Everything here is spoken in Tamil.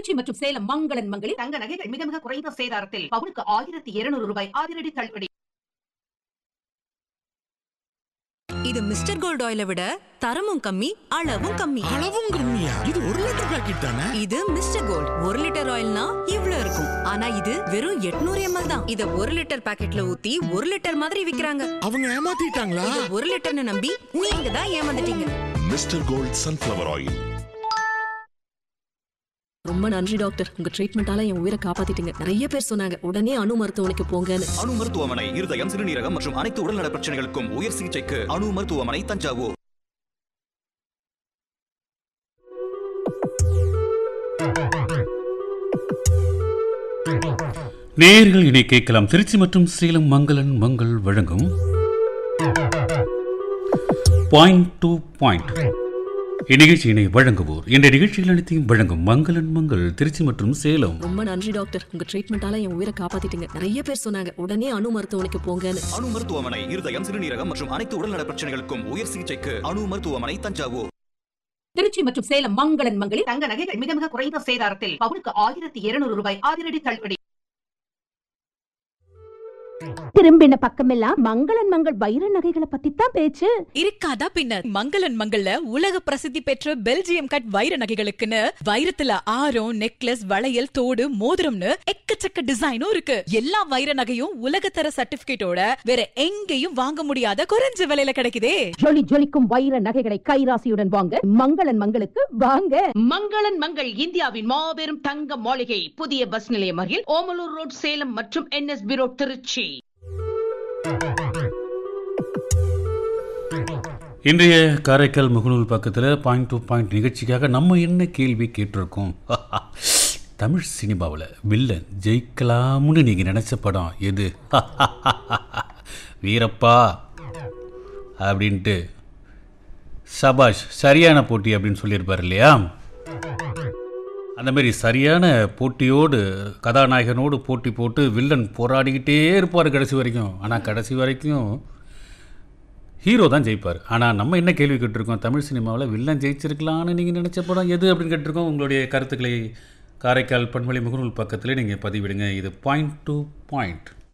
திருச்சி மற்றும் சேலம் மங்களன் மங்களில் தங்க நகைகள் மிக மிக குறைந்த சேதாரத்தில் பவுனுக்கு ஆயிரத்தி இருநூறு ரூபாய் அதிரடி தள்ளுபடி இது மிஸ்டர் கோல்ட் ஆயில விட தரமும் கம்மி அளவும் கம்மி அளவும் கம்மியா இது ஒரு லிட்டர் பாக்கெட் தானே இது மிஸ்டர் கோல்ட் ஒரு லிட்டர் ஆயில்னா இவ்ளோ இருக்கும் ஆனா இது வெறும் 800 எம்எல் தான் இத ஒரு லிட்டர் பாக்கெட்ல ஊத்தி ஒரு லிட்டர் மாதிரி விக்கிறாங்க அவங்க ஏமாத்திட்டாங்களா இத ஒரு லிட்டர்னு நம்பி நீங்க தான் ஏமாந்துட்டீங்க மிஸ்டர் கோல்ட் சன்ஃப்ளவர் ஆயில் ரொம்ப நன்றி டாக்டர் உங்க ட்ரீட்மெண்டால என் உயிரை காப்பாத்திட்டீங்க நிறைய பேர் சொன்னாங்க உடனே அணு மருத்துவமனைக்கு போங்கன்னு அணு மருத்துவமனை இருதயம் சிறுநீரகம் மற்றும் அனைத்து உடல்நல பிரச்சனைகளுக்கும் உயர் சிகிச்சைக்கு அணு மருத்துவமனை தஞ்சாவூர் நேயர்கள் இதை கேட்கலாம் திருச்சி மற்றும் சேலம் மங்களன் மங்கள் வழங்கும் பாயிண்ட் டு பாயிண்ட் இந்நிகழ்ச்சியினை வழங்குவோர் இந்த நிகழ்ச்சிகள் அனைத்தையும் வழங்கும் மங்களன் மங்கள் திருச்சி மற்றும் சேலம் ரொம்ப நன்றி டாக்டர் உங்க ட்ரீட்மெண்டால என் உயிரை காப்பாத்திட்டீங்க நிறைய பேர் சொன்னாங்க உடனே அணு மருத்துவமனைக்கு போங்கன்னு அணு மருத்துவமனை இருதயம் சிறுநீரகம் மற்றும் அனைத்து உடல்நல பிரச்சனைகளுக்கும் உயர் சிகிச்சைக்கு அணு மருத்துவமனை தஞ்சாவூர் திருச்சி மற்றும் சேலம் மங்களன் மங்களில் தங்க நகைகள் மிக மிக குறைந்த சேதாரத்தில் பவுனுக்கு ஆயிரத்தி இருநூறு ரூபாய் அதிரடி தள்ளுபடி திரும்பின பக்கமெல்லாம் மங்களன் மங்கள் வைர நகைகளை பத்தி தான் பேச்சு இருக்காதா பின்ன மங்களன் மங்கள்ல உலக பிரசித்தி பெற்ற பெல்ஜியம் கட் வைர நகைகளுக்குன்னு வைரத்துல ஆரம் நெக்லஸ் வளையல் தோடு மோதிரம்னு எக்கச்சக்க டிசைனும் இருக்கு எல்லா வைர நகையும் உலகத்தர சர்டிபிகேட்டோட வேற எங்கேயும் வாங்க முடியாத குறைஞ்ச விலையில கிடைக்குதே ஜொலி ஜொலிக்கும் வைர நகைகளை கைராசியுடன் வாங்க மங்களன் மங்களுக்கு வாங்க மங்களன் மங்கள் இந்தியாவின் மாபெரும் தங்க மாளிகை புதிய பஸ் நிலையம் அருகில் ஓமலூர் ரோட் சேலம் மற்றும் என்எஸ்பி ரோட் திருச்சி இன்றைய காரைக்கால் முகநூல் பக்கத்தில் பாயிண்ட் டு பாயிண்ட் நிகழ்ச்சிக்காக நம்ம என்ன கேள்வி கேட்டிருக்கோம் தமிழ் சினிமாவில் வில்லன் ஜெயிக்கலாம்னு நீங்கள் நினச்ச படம் எது வீரப்பா அப்படின்ட்டு சபாஷ் சரியான போட்டி அப்படின்னு சொல்லியிருப்பார் இல்லையா அந்த மாதிரி சரியான போட்டியோடு கதாநாயகனோடு போட்டி போட்டு வில்லன் போராடிக்கிட்டே இருப்பார் கடைசி வரைக்கும் ஆனால் கடைசி வரைக்கும் ஹீரோ தான் ஜெயிப்பார் ஆனால் நம்ம என்ன கேள்வி கேட்டிருக்கோம் தமிழ் சினிமாவில் வில்லன் ஜெயிச்சிருக்கலான்னு நீங்கள் நினச்ச படம் எது அப்படின்னு கேட்டிருக்கோம் உங்களுடைய கருத்துக்களை காரைக்கால் பண்பலை முகநூல் பக்கத்தில் நீங்கள் பதிவிடுங்க இது பாயிண்ட் டு பாயிண்ட்